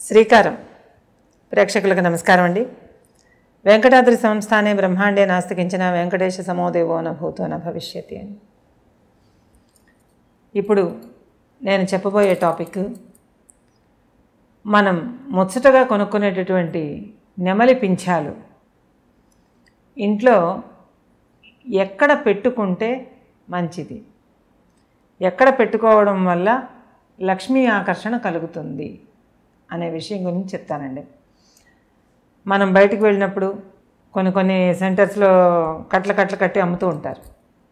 శ్రీకారం ప్రేక్షకులకు నమస్కారం అండి వెంకటాద్రి సంస్థానే బ్రహ్మాండే నాస్తికించిన వెంకటేశ సమోదేవో న భూతో న భవిష్యతి అని ఇప్పుడు నేను చెప్పబోయే టాపిక్ మనం ముచ్చటగా కొనుక్కునేటటువంటి నెమలి పింఛాలు ఇంట్లో ఎక్కడ పెట్టుకుంటే మంచిది ఎక్కడ పెట్టుకోవడం వల్ల లక్ష్మీ ఆకర్షణ కలుగుతుంది అనే విషయం గురించి చెప్తానండి మనం బయటికి వెళ్ళినప్పుడు కొన్ని కొన్ని సెంటర్స్లో కట్ల కట్ల కట్టి అమ్ముతూ ఉంటారు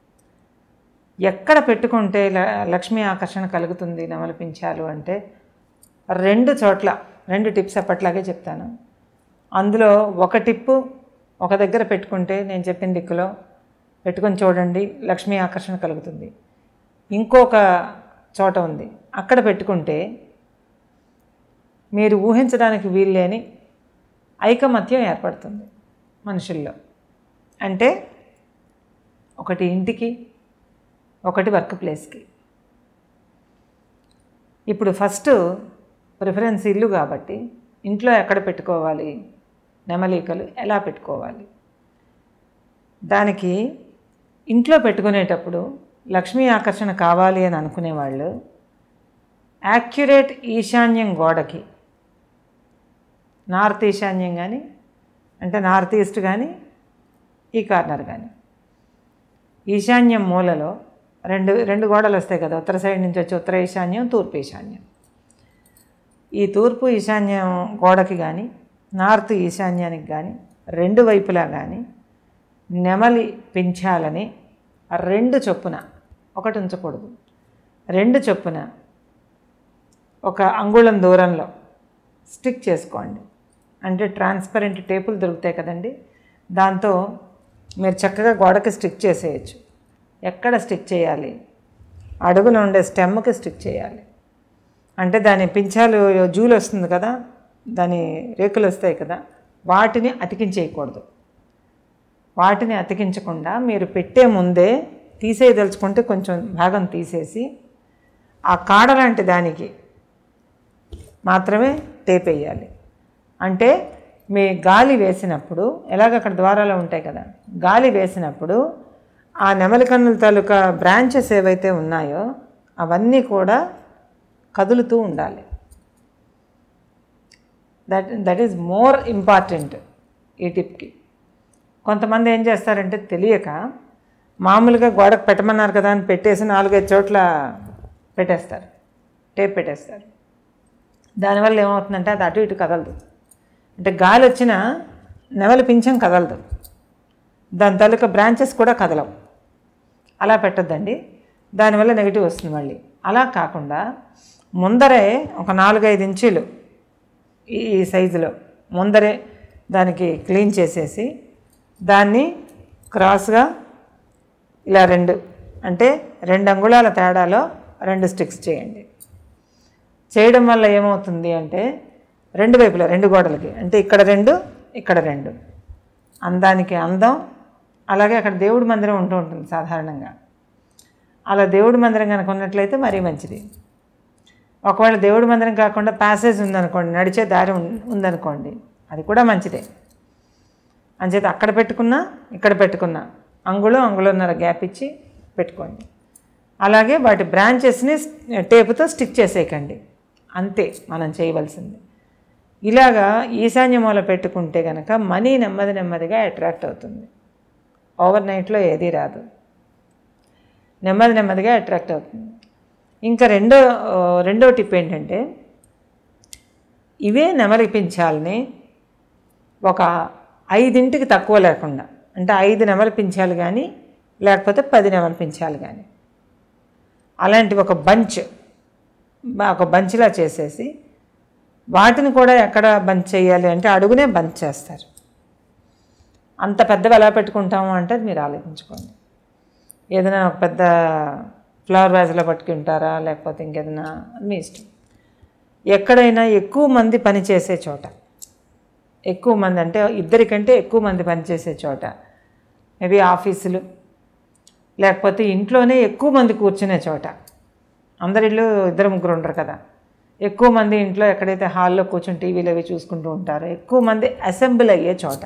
ఎక్కడ పెట్టుకుంటే ల- లక్ష్మీ ఆకర్షణ కలుగుతుంది నమలిపించాలు అంటే రెండు చోట్ల రెండు టిప్స్ అప్పట్లాగే చెప్తాను అందులో ఒక టిప్పు ఒక దగ్గర పెట్టుకుంటే నేను చెప్పిన దిక్కులో పెట్టుకొని చూడండి లక్ష్మీ ఆకర్షణ కలుగుతుంది ఇంకొక చోట ఉంది అక్కడ పెట్టుకుంటే మీరు ఊహించడానికి వీల్లేని ఐకమత్యం ఏర్పడుతుంది మనుషుల్లో అంటే ఒకటి ఇంటికి ఒకటి వర్క్ ప్లేస్కి ఇప్పుడు ఫస్ట్ ప్రిఫరెన్స్ ఇల్లు కాబట్టి ఇంట్లో ఎక్కడ పెట్టుకోవాలి నెమలికలు ఎలా పెట్టుకోవాలి దానికి ఇంట్లో పెట్టుకునేటప్పుడు లక్ష్మీ ఆకర్షణ కావాలి అని అనుకునేవాళ్ళు యాక్యురేట్ ఈశాన్యం గోడకి నార్త్ ఈశాన్యం కానీ అంటే నార్త్ ఈస్ట్ కానీ ఈ కార్నర్ కానీ ఈశాన్యం మూలలో రెండు రెండు గోడలు వస్తాయి కదా ఉత్తర సైడ్ నుంచి వచ్చి ఉత్తర ఈశాన్యం తూర్పు ఈశాన్యం ఈ తూర్పు ఈశాన్యం గోడకి కానీ నార్త్ ఈశాన్యానికి కానీ రెండు వైపులా కానీ నెమలి పెంచాలని రెండు చొప్పున ఒకటి ఉంచకూడదు రెండు చొప్పున ఒక అంగుళం దూరంలో స్టిక్ చేసుకోండి అంటే ట్రాన్స్పరెంట్ టేపులు దొరుకుతాయి కదండి దాంతో మీరు చక్కగా గోడకి స్టిక్ చేసేయచ్చు ఎక్కడ స్టిక్ చేయాలి అడుగున ఉండే స్టెమ్కి స్టిక్ చేయాలి అంటే దాని పింఛాలు జూలు వస్తుంది కదా దాని రేకులు వస్తాయి కదా వాటిని అతికించేయకూడదు వాటిని అతికించకుండా మీరు పెట్టే ముందే తీసేయదలుచుకుంటే కొంచెం భాగం తీసేసి ఆ కాడ లాంటి దానికి మాత్రమే టేప్ వేయాలి అంటే మీ గాలి వేసినప్పుడు ఎలాగ అక్కడ ద్వారాలు ఉంటాయి కదా గాలి వేసినప్పుడు ఆ నెమలి కన్నుల తాలూకా బ్రాంచెస్ ఏవైతే ఉన్నాయో అవన్నీ కూడా కదులుతూ ఉండాలి that that is more important ఈ టిప్కి కొంతమంది ఏం చేస్తారంటే తెలియక మామూలుగా గోడకు పెట్టమన్నారు కదా అని పెట్టేసి నాలుగైదు చోట్ల పెట్టేస్తారు టేప్ పెట్టేస్తారు దానివల్ల ఏమవుతుందంటే అది అటు ఇటు కదలదు అంటే గాలి వచ్చిన నెమలి పింఛం కదలదు దాని తాలూకా బ్రాంచెస్ కూడా కదలవు అలా పెట్టొద్దండి దానివల్ల నెగిటివ్ వస్తుంది మళ్ళీ అలా కాకుండా ముందరే ఒక నాలుగైదు ఇంచులు ఈ ఈ సైజులో ముందరే దానికి క్లీన్ చేసేసి దాన్ని క్రాస్గా ఇలా రెండు అంటే రెండు అంగుళాల తేడాలో రెండు స్టిక్స్ చేయండి చేయడం వల్ల ఏమవుతుంది అంటే రెండు వైపులా రెండు గోడలకి అంటే ఇక్కడ రెండు ఇక్కడ రెండు అందానికి అందం అలాగే అక్కడ దేవుడి మందిరం ఉంటూ ఉంటుంది సాధారణంగా అలా దేవుడి మందిరం కనుక ఉన్నట్లయితే మరీ మంచిది ఒకవేళ దేవుడి మందిరం కాకుండా ప్యాసేజ్ ఉందనుకోండి నడిచే దారి ఉం- ఉందనుకోండి అది కూడా మంచిదే అంచేత అక్కడ పెట్టుకున్నా ఇక్కడ పెట్టుకున్నా అంగుళం అంగుళన్నర గ్యాప్ ఇచ్చి పెట్టుకోండి అలాగే వాటి బ్రాంచెస్ని టేపుతో స్టిక్ చేసేయకండి అంతే మనం చేయవలసింది ఇలాగా ఈశాన్య మూల పెట్టుకుంటే కనుక మనీ నెమ్మది నెమ్మదిగా అట్రాక్ట్ అవుతుంది ఓవర్ నైట్లో ఏదీ రాదు నెమ్మది నెమ్మదిగా అట్రాక్ట్ అవుతుంది ఇంకా రెండో రెండో టిప్ ఏంటంటే ఇవే నెమలిపించాలని ఒక ఐదింటికి తక్కువ లేకుండా అంటే ఐదు నెమలిపించాలి కానీ లేకపోతే పది నెమలిపించాలి కానీ అలాంటి ఒక బంచ్ బా- ఒక బంచ్లా చేసేసి వాటిని కూడా ఎక్కడ బంచ్ చేయాలి అంటే అడుగునే బంచ్ చేస్తారు అంత పెద్దవి ఎలా పెట్టుకుంటాము అంటే అది మీరు ఆలోచించుకోండి ఏదైనా ఒక పెద్ద ఫ్లవర్ వ్యాజ్లో పట్టుకుంటారా లేకపోతే ఇంకేదైనా అది మీ ఇష్టం ఎక్కడైనా ఎక్కువ మంది పని చేసే చోట ఎక్కువ మంది అంటే ఇద్దరికంటే ఎక్కువ మంది పనిచేసే చోట మేబీ ఆఫీసులు లేకపోతే ఇంట్లోనే ఎక్కువ మంది కూర్చునే చోట అందరిలో ఇద్దరు ముగ్గురు ఉండరు కదా ఎక్కువ మంది ఇంట్లో ఎక్కడైతే హాల్లో కూర్చొని టీవీలు అవి చూసుకుంటూ ఉంటారో ఎక్కువ మంది అసెంబ్ల్ అయ్యే చోట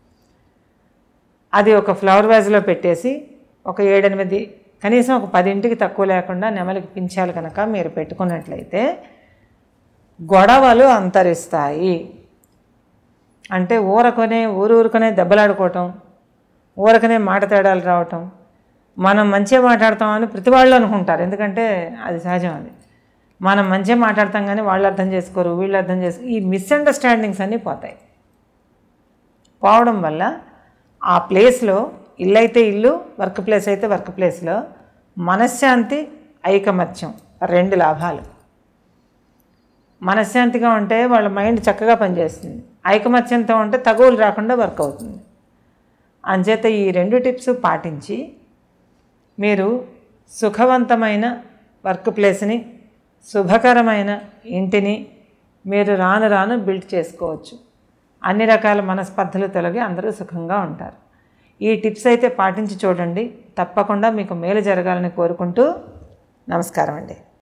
అది ఒక ఫ్లవర్ వ్యాజ్లో పెట్టేసి ఒక ఏడెనిమిది కనీసం ఒక పదింటికి తక్కువ లేకుండా నెమలికి పించాలి కనుక మీరు పెట్టుకున్నట్లయితే గొడవలు అంతరిస్తాయి అంటే ఊరకొనే ఊరూరుకొనే దెబ్బలాడుకోవటం ఊరకనే మాట తేడాలు రావటం మనం మంచిగా మాట్లాడతామని ప్రతి వాళ్ళు అనుకుంటారు ఎందుకంటే అది సహజం అది మనం మంచిగా మాట్లాడతాం కానీ వాళ్ళు అర్థం చేసుకోరు వీళ్ళు అర్థం చేసుకో ఈ మిస్అండర్స్టాండింగ్స్ అన్నీ పోతాయి పోవడం వల్ల ఆ ప్లేస్లో ఇల్లు అయితే ఇల్లు వర్క్ ప్లేస్ అయితే వర్క్ ప్లేస్లో మనశ్శాంతి ఐకమత్యం రెండు లాభాలు మనశ్శాంతిగా ఉంటే వాళ్ళ మైండ్ చక్కగా పనిచేస్తుంది ఐకమత్యంతో ఉంటే తగువులు రాకుండా వర్క్ అవుతుంది అంచేత ఈ రెండు టిప్స్ పాటించి మీరు సుఖవంతమైన వర్క్ ప్లేస్ని శుభకరమైన ఇంటిని మీరు రాను రాను బిల్డ్ చేసుకోవచ్చు అన్ని రకాల మనస్పర్ధలు తొలగి అందరూ సుఖంగా ఉంటారు ఈ టిప్స్ అయితే పాటించి చూడండి తప్పకుండా మీకు మేలు జరగాలని కోరుకుంటూ నమస్కారం అండి